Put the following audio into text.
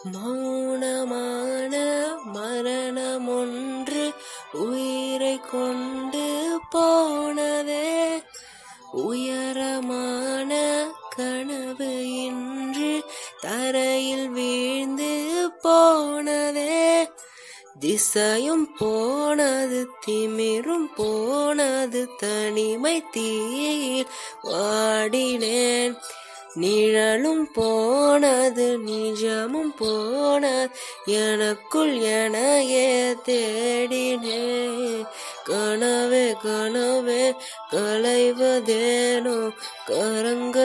மௌனமான மரணம் ஒன்று உயிரை கொண்டு போனதே உயரமான கனவு இன்று தரையில் வீழ்ந்து போனதே திசையும் போனது திமிரும் போனது தனிமை தீயில் வாடினேன் நிழலும் போனது நிஜமும் போனது எனக்குள் எனையே தேடினேன் கனவே கனவே கலைவதேனோ கரங்கள்